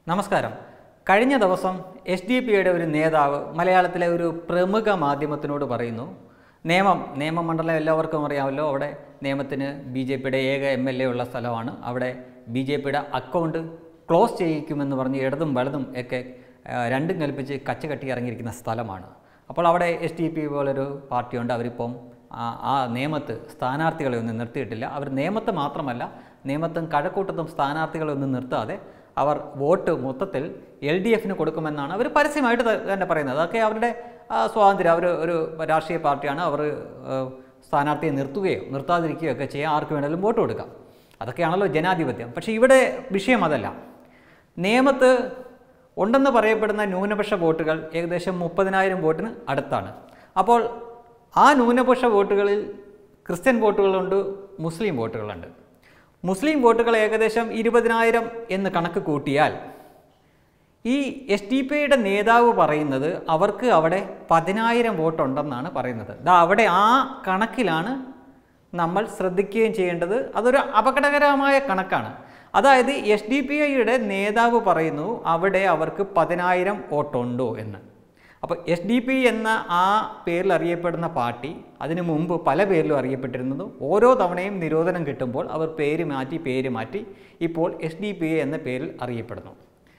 നമസ്കാരം കഴിഞ്ഞ ദിവസം എസ് ഡി പിയുടെ ഒരു നേതാവ് മലയാളത്തിലെ ഒരു പ്രമുഖ മാധ്യമത്തിനോട് പറയുന്നു നിയമം നിയമമണ്ഡലം എല്ലാവർക്കും അറിയാമല്ലോ അവിടെ നിയമത്തിന് ബി ജെ പിയുടെ ഏക എം എൽ എ ഉള്ള സ്ഥലമാണ് അവിടെ ബി ജെ പിയുടെ അക്കൗണ്ട് ക്ലോസ് ചെയ്യിക്കുമെന്ന് പറഞ്ഞ് ഇടതും വലതും ഒക്കെ ആ, രണ്ടും കൽപ്പിച്ച് കച്ച കെട്ടി ഇറങ്ങിയിരിക്കുന്ന സ്ഥലമാണ് അപ്പോൾ അവിടെ എസ് ഡി പി പോലൊരു പാർട്ടിയുണ്ട് അവരിപ്പം ആ ആ നിയമത്ത് സ്ഥാനാർത്ഥികളെ ഒന്നും നിർത്തിയിട്ടില്ല അവർ നിയമത്ത് മാത്രമല്ല നിയമത്തും കഴക്കൂട്ടത്തും സ്ഥാനാർത്ഥികളെ ഒന്നും നിർത്താതെ അവർ വോട്ട് മൊത്തത്തിൽ എൽ ഡി എഫിന് കൊടുക്കുമെന്നാണ് അവർ പരസ്യമായിട്ട് ത- തന്നെ പറയുന്നത് അതൊക്കെ അവരുടെ ആ, സ്വാതന്ത്ര്യം അവർ ഒരു രാഷ്ട്രീയ പാർട്ടിയാണ് അവർ ആ, സ്ഥാനാർത്ഥിയെ നിർത്തുകയോ നിർത്താതിരിക്കുകയോ ഒക്കെ ചെയ്യാം ആർക്ക് വേണമെങ്കിലും വോട്ട് കൊടുക്കാം അതൊക്കെയാണല്ലോ ജനാധിപത്യം പക്ഷേ ഇവിടെ വിഷയം അതല്ല നിയമത്ത് ഉണ്ടെന്ന് പറയപ്പെടുന്ന ന്യൂനപക്ഷ വോട്ടുകൾ ഏകദേശം മുപ്പതിനായിരം വോട്ടിന് അടുത്താണ് അപ്പോൾ ആ ന്യൂനപക്ഷ വോട്ടുകളിൽ ക്രിസ്ത്യൻ വോട്ടുകളുണ്ട് മുസ്ലിം വോട്ടുകളുണ്ട് മുസ്ലിം വോട്ടുകൾ ഏകദേശം ഇരുപതിനായിരം എന്ന് കണക്ക് കൂട്ടിയാൽ ഈ എസ് ഡി പി യുടെ നേതാവ് പറയുന്നത് അവർക്ക് അവിടെ പതിനായിരം വോട്ടുണ്ടെന്നാണ് പറയുന്നത് ദാ അവിടെ ആ കണക്കിലാണ് നമ്മൾ ശ്രദ്ധിക്കുകയും ചെയ്യേണ്ടത് അതൊരു അപകടകരമായ കണക്കാണ് അതായത് എസ് ഡി പി ഐയുടെ നേതാവ് പറയുന്നു അവിടെ അവർക്ക് പതിനായിരം വോട്ടുണ്ടോ എന്ന് അപ്പോൾ എസ് ഡി പി എന്ന ആ പേരിൽ അറിയപ്പെടുന്ന പാർട്ടി അതിനു മുമ്പ് പല പേരിലും അറിയപ്പെട്ടിരുന്നത് ഓരോ തവണയും നിരോധനം കിട്ടുമ്പോൾ അവർ പേര് മാറ്റി പേര് മാറ്റി ഇപ്പോൾ എസ് ഡി പി എന്ന പേരിൽ അറിയപ്പെടുന്നു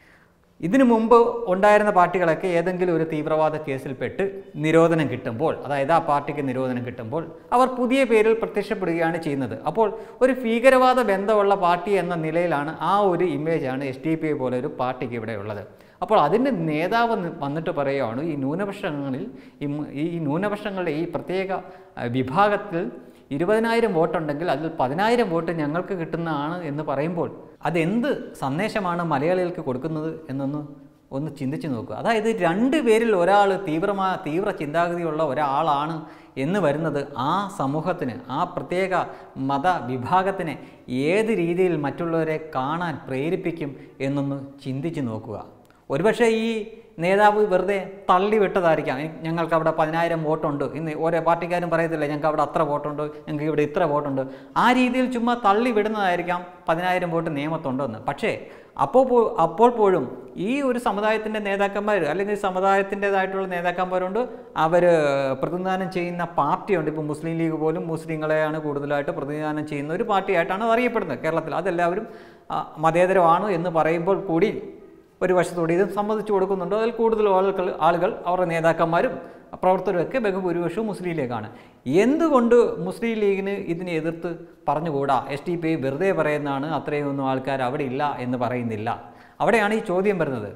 ഇതിനു മുമ്പ് ഉണ്ടായിരുന്ന പാർട്ടികളൊക്കെ ഏതെങ്കിലും ഒരു തീവ്രവാദ കേസിൽപ്പെട്ട് നിരോധനം കിട്ടുമ്പോൾ അതായത് ആ പാർട്ടിക്ക് നിരോധനം കിട്ടുമ്പോൾ അവർ പുതിയ പേരിൽ പ്രത്യക്ഷപ്പെടുകയാണ് ചെയ്യുന്നത് അപ്പോൾ ഒരു ഭീകരവാദ ബന്ധമുള്ള പാർട്ടി എന്ന നിലയിലാണ് ആ ഒരു ഇമേജാണ് എസ് ഡി പി ഐ പോലെ ഒരു പാർട്ടിക്ക് ഇവിടെ ഉള്ളത് അപ്പോൾ അതിൻ്റെ നേതാവ് നി- വന്നിട്ട് പറയുകയാണ് ഈ ന്യൂനപക്ഷങ്ങളിൽ ഈ മു- ഈ ന്യൂനപക്ഷങ്ങളുടെ ഈ പ്രത്യേക ആ, വിഭാഗത്തിൽ ഇരുപതിനായിരം വോട്ടുണ്ടെങ്കിൽ അതിൽ പതിനായിരം വോട്ട് ഞങ്ങൾക്ക് കിട്ടുന്നതാണ് എന്ന് പറയുമ്പോൾ അതെന്ത് സന്ദേശമാണ് മലയാളികൾക്ക് കൊടുക്കുന്നത് എന്നൊന്ന് ഒന്ന് ചിന്തിച്ച് നോക്കുക അതായത് രണ്ട് പേരിൽ ഒരാൾ തീവ്രമായ തീവ്ര ചിന്താഗതിയുള്ള ഒരാളാണ് എന്ന് വരുന്നത് ആ സമൂഹത്തിന് ആ പ്രത്യേക മത വിഭാഗത്തിനെ ഏത് രീതിയിൽ മറ്റുള്ളവരെ കാണാൻ പ്രേരിപ്പിക്കും എന്നൊന്ന് ചിന്തിച്ച് നോക്കുക ഒരുപക്ഷെ ഈ നേതാവ് വെറുതെ തള്ളി വിട്ടതായിരിക്കാം "എ- ഞങ്ങൾക്ക് അവിടെ പതിനായിരം വോട്ടുണ്ട് ഇന്ന് ഓരോ പാർട്ടിക്കാരും പറയത്തില്ല ഞങ്ങൾക്ക് അവിടെ അത്ര വോട്ടുണ്ട് ഞങ്ങൾക്ക് ഇവിടെ ഇത്ര വോട്ടുണ്ട് ആ രീതിയിൽ ചുമ്മാ തള്ളി വിടുന്നതായിരിക്കാം പതിനായിരം വോട്ട് നിയമത്തുണ്ടെന്ന് പക്ഷേ അപ്പോൾ പോ അപ്പോൾ പോലും ഈ ഒരു സമുദായത്തിൻ്റെ നേതാക്കന്മാർ അല്ലെങ്കിൽ സമുദായത്തിൻ്റെതായിട്ടുള്ള നേതാക്കന്മാരുണ്ട് അവർ പ്രതിനിധാനം ചെയ്യുന്ന പാർട്ടിയുണ്ട് ഇപ്പോൾ മുസ്ലിം ലീഗ് പോലും മുസ്ലിങ്ങളെയാണ് കൂടുതലായിട്ട് പ്രതിനിധാനം ചെയ്യുന്ന ഒരു പാർട്ടിയായിട്ടാണ് അത് അറിയപ്പെടുന്നത് കേരളത്തിൽ അതെല്ലാവരും ആ, മതേതരമാണ് എന്ന് പറയുമ്പോൾ കൂടി ഒരു വശത്തോടെ ഇത് സമ്മതിച്ചു കൊടുക്കുന്നുണ്ട് അതിൽ കൂടുതൽ ആളുകൾ ആളുകൾ അവരുടെ നേതാക്കന്മാരും പ്രവർത്തകരും ഒക്കെ ബഹുഭൂരിപക്ഷവും മുസ്ലിം ലീഗാണ് എന്തുകൊണ്ട് മുസ്ലിം ലീഗിന് ഇതിനെ എതിർത്ത് പറഞ്ഞുകൂടാ എസ് ടി പി വെറുതെ പറയുന്നതാണ് അത്രയൊന്നും ആൾക്കാർ അവിടെ ഇല്ല എന്ന് പറയുന്നില്ല അവിടെയാണ് ഈ ചോദ്യം വരുന്നത്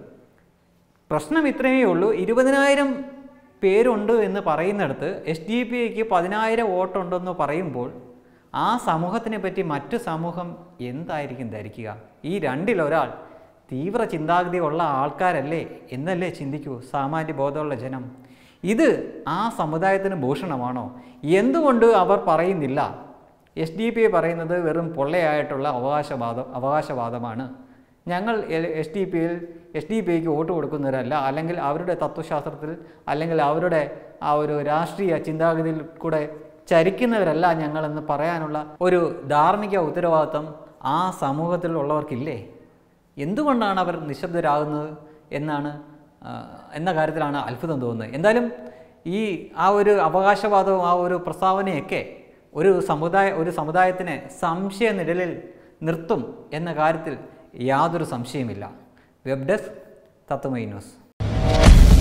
പ്രശ്നം ഇത്രയേ ഉള്ളൂ ഇരുപതിനായിരം പേരുണ്ട് എന്ന് പറയുന്നിടത്ത് എസ് ഡി പി ഐക്ക് പതിനായിരം വോട്ടുണ്ടെന്ന് പറയുമ്പോൾ ആ സമൂഹത്തിനെ പറ്റി മറ്റു സമൂഹം എന്തായിരിക്കും ധരിക്കുക ഈ രണ്ടിലൊരാൾ തീവ്ര ചിന്താഗതിയുള്ള ആൾക്കാരല്ലേ എന്നല്ലേ ചിന്തിക്കൂ സാമാന്യ ബോധമുള്ള ജനം ഇത് ആ സമുദായത്തിന് ഭൂഷണമാണോ എന്തുകൊണ്ട് അവർ പറയുന്നില്ല എസ് ഡി പി പറയുന്നത് വെറും പൊള്ളയായിട്ടുള്ള അവകാശവാദം അവകാശവാദമാണ് ഞങ്ങൾ എസ് ഡി പിയിൽ എസ് ഡി പി ഐക്ക് വോട്ട് കൊടുക്കുന്നവരല്ല അല്ലെങ്കിൽ അവരുടെ തത്വശാസ്ത്രത്തിൽ അല്ലെങ്കിൽ അവരുടെ ആ ഒരു രാഷ്ട്രീയ ചിന്താഗതിയിൽ കൂടെ ചരിക്കുന്നവരല്ല ഞങ്ങളെന്ന് പറയാനുള്ള ഒരു ധാർമ്മിക ഉത്തരവാദിത്തം ആ സമൂഹത്തിലുള്ളവർക്കില്ലേ എന്തുകൊണ്ടാണ് അവർ നിശബ്ദരാകുന്നത് എന്നാണ് ആ, എന്ന കാര്യത്തിലാണ് അത്ഭുതം തോന്നുന്നത് എന്തായാലും ഈ ആ ഒരു അവകാശവാദവും ആ ഒരു പ്രസ്താവനയൊക്കെ ഒരു സമുദായ ഒരു സമുദായത്തിനെ സംശയ നിഴലിൽ നിർത്തും എന്ന കാര്യത്തിൽ യാതൊരു സംശയമില്ല വെബ് ഡെസ്ക് തത്വമൈ ന്യൂസ്